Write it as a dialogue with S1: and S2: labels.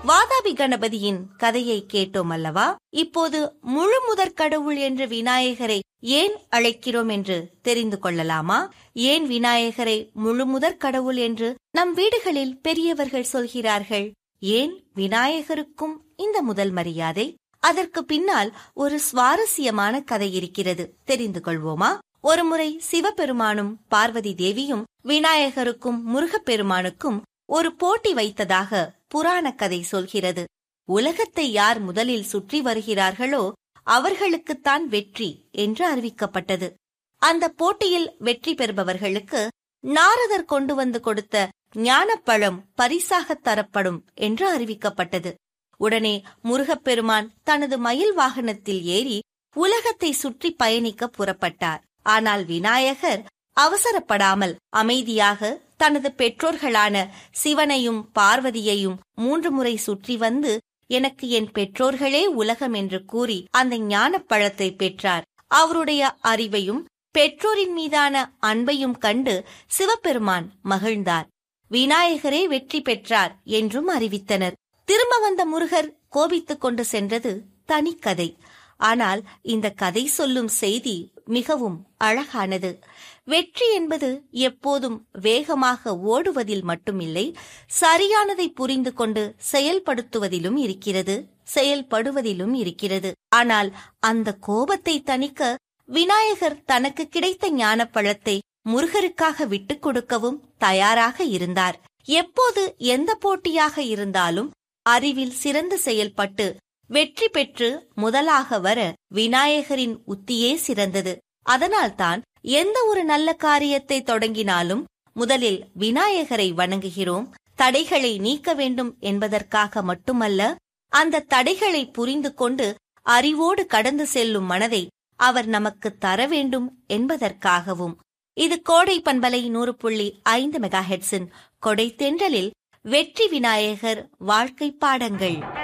S1: வாதாபி கணபதியின் கதையை கேட்டோம் அல்லவா இப்போது முழு முதற் கடவுள் என்று விநாயகரை ஏன் அழைக்கிறோம் என்று தெரிந்து கொள்ளலாமா ஏன் விநாயகரை முழு முதற் கடவுள் என்று நம் வீடுகளில் பெரியவர்கள் சொல்கிறார்கள் ஏன் விநாயகருக்கும் இந்த முதல் மரியாதை அதற்கு பின்னால் ஒரு சுவாரஸ்யமான கதை இருக்கிறது தெரிந்து கொள்வோமா ஒருமுறை சிவபெருமானும் பார்வதி தேவியும் விநாயகருக்கும் முருகப்பெருமானுக்கும் ஒரு போட்டி வைத்ததாக புராண கதை சொல்கிறது உலகத்தை யார் முதலில் சுற்றி வருகிறார்களோ அவர்களுக்குத்தான் வெற்றி என்று அறிவிக்கப்பட்டது அந்த போட்டியில் வெற்றி பெறுபவர்களுக்கு நாரதர் கொண்டு வந்து கொடுத்த ஞானப்பழம் பரிசாகத் தரப்படும் என்று அறிவிக்கப்பட்டது உடனே முருகப்பெருமான் தனது மயில் வாகனத்தில் ஏறி உலகத்தை சுற்றி பயணிக்க புறப்பட்டார் ஆனால் விநாயகர் அவசரப்படாமல் அமைதியாக தனது பெற்றோர்களான சிவனையும் பார்வதியையும் மூன்று முறை சுற்றி வந்து எனக்கு என் பெற்றோர்களே உலகம் என்று கூறி அந்த ஞானப் பழத்தை பெற்றார் அவருடைய அறிவையும் பெற்றோரின் மீதான அன்பையும் கண்டு சிவபெருமான் மகிழ்ந்தார் விநாயகரே வெற்றி பெற்றார் என்றும் அறிவித்தனர் திரும்ப வந்த முருகர் கோபித்துக் கொண்டு சென்றது தனிக்கதை ஆனால் இந்த கதை சொல்லும் செய்தி மிகவும் அழகானது வெற்றி என்பது எப்போதும் வேகமாக ஓடுவதில் மட்டுமில்லை சரியானதை புரிந்து கொண்டு செயல்படுத்துவதிலும் இருக்கிறது செயல்படுவதிலும் இருக்கிறது ஆனால் அந்த கோபத்தை தணிக்க விநாயகர் தனக்கு கிடைத்த ஞானப்பழத்தை முருகருக்காக விட்டுக் கொடுக்கவும் தயாராக இருந்தார் எப்போது எந்த போட்டியாக இருந்தாலும் அறிவில் சிறந்து செயல்பட்டு வெற்றி பெற்று முதலாக வர விநாயகரின் உத்தியே சிறந்தது அதனால்தான் எந்த ஒரு நல்ல காரியத்தை தொடங்கினாலும் முதலில் விநாயகரை வணங்குகிறோம் தடைகளை நீக்க வேண்டும் என்பதற்காக மட்டுமல்ல அந்த தடைகளை புரிந்து கொண்டு அறிவோடு கடந்து செல்லும் மனதை அவர் நமக்கு தர வேண்டும் என்பதற்காகவும் இது கோடை பண்பலை நூறு புள்ளி ஐந்து மெகா ஹெட்ஸின் கொடை தென்றலில் வெற்றி விநாயகர் வாழ்க்கை பாடங்கள்